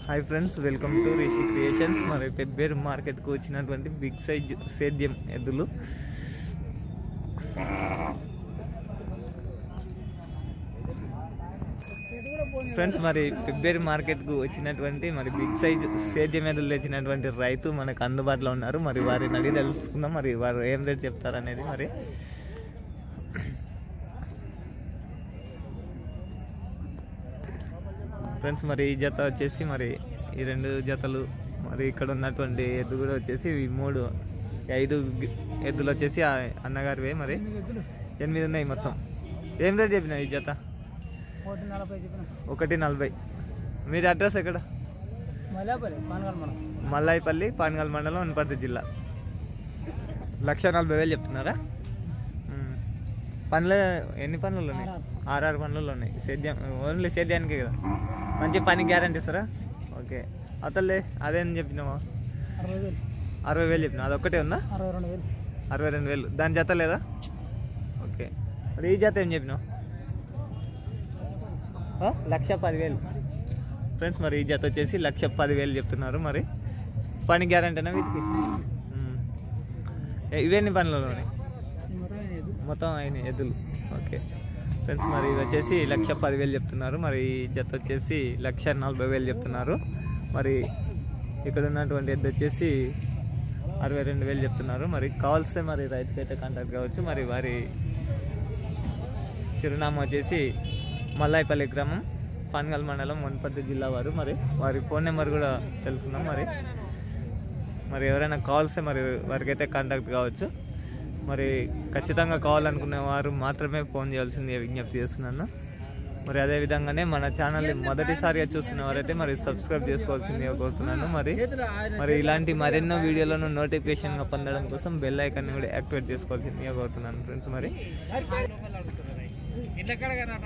Hi friends welcome to Rishi creations Pebbair పెబ్బేరు మార్కెట్కు వచ్చినటువంటి బిగ్ సైజ్ సేద్యం ఎద్దులు ఫ్రెండ్స్ మరి పెబ్బేరు మార్కెట్కు వచ్చినటువంటి మరి బిగ్ సైజ్ సేద్యం ఎద్దులు తెచ్చినటువంటి రైతు మనకు అందుబాటులో ఉన్నారు మరి వారిని అడిగి తెలుసుకుందాం మరి వారు ఏం రేట్ చెప్తారు అనేది మరి ఫ్రెండ్స్ మరి ఈ జత వచ్చేసి మరి ఈ రెండు జతలు మరి ఇక్కడ ఉన్నటువంటి ఎద్దు కూడా వచ్చేసి ఈ మూడు ఈ ఐదు గి- ఎద్దులు వచ్చేసి ఆ అన్నగారివే మరి ఎనిమిది ఉన్నాయి మొత్తం ఏం రేట్ చెప్పిన ఈ జత ఒకటి నలభై చెప్పిన ఒకటి నలభై మీది అడ్రస్ ఎక్కడ మళ్ళీ పానగాలు మనం మల్లాయిపల్లి పానగల్ మండలం వనపర్తి జిల్లా లక్ష నలభై వేలు చెప్తున్నారా మ్మ్. పనులు ఎన్ని పనులు ఉన్నాయి ఆర్ఆర్ పనులు ఉన్నాయి సేద్యం ఓన్లీ సేద్యానికే కదా మంచి పని గ్యారంటీ ఇస్తారా ఓకే అతలే అదేం చెప్పినావా అరవై వేలు అరవై వేలు చెప్పినా అదొక్కటే ఉందా అరవై రెండు వేలు అరవై రెండు వేలు దాని జత లేదా ఓకే మరి ఈ జత ఏం చెప్పినావు ఆ? లక్ష పదివేలు ఫ్రెండ్స్ మరి ఈ జత వచ్చేసి లక్ష పదివేలు చెప్తున్నారు మరి పని గ్యారంటీనా వీటికి మ్మ్. ఏ- ఇవన్నీ పనులు ఉన్నాయి ఈ మొత్తం లేదు మొత్తం అయిన ఎద్దులు ఓకే ఫ్రెండ్స్ మరి ఇది వచ్చేసి లక్ష పదివేలు చెప్తున్నారు మరి ఈ జత వచ్చేసి లక్ష నలభై వేలు చెప్తున్నారు మరి ఇక్కడ ఉన్నటువంటి ఎద్దు వచ్చేసి అరవై రెండు వేలు చెప్తున్నారు మరి కావాల్స్తే మరి రైతుకైతే కాంటాక్ట్ కావచ్చు మరి వారి చిరునామా వచ్చేసి మల్లాయిపల్లి గ్రామం పాన్గల్ మండలం వనపర్తి జిల్లా వారు మరి వారి ఫోన్ నెంబర్ కూడా తెలుసుకుందాం మరి మరి ఎవరైనా కావాల్స్తే మరి వారికి అయితే కాంటాక్ట్ కావచ్చు మరి ఖచ్చితంగా కావాలనుకునే వారు మాత్రమే ఫోన్ చేయాల్సింది విజ్ఞప్తి చేస్తున్నాను మరి అదే విధంగానే మన ఛానల్ని మొదటిసారిగా చూస్తున్న వారైతే మరి సబ్స్క్రైబ్ చేసుకోవాల్సిందిగా కోరుతున్నాను మరి మరి ఇలాంటి మరెన్నో వీడియోలను నోటిఫికేషన్గా పొందడం కోసం బెల్ ఐకాన్ని కూడా యాక్టివేట్ చేసుకోవాల్సిందిగా కోరుతున్నాను ఫ్రెండ్స్ మరి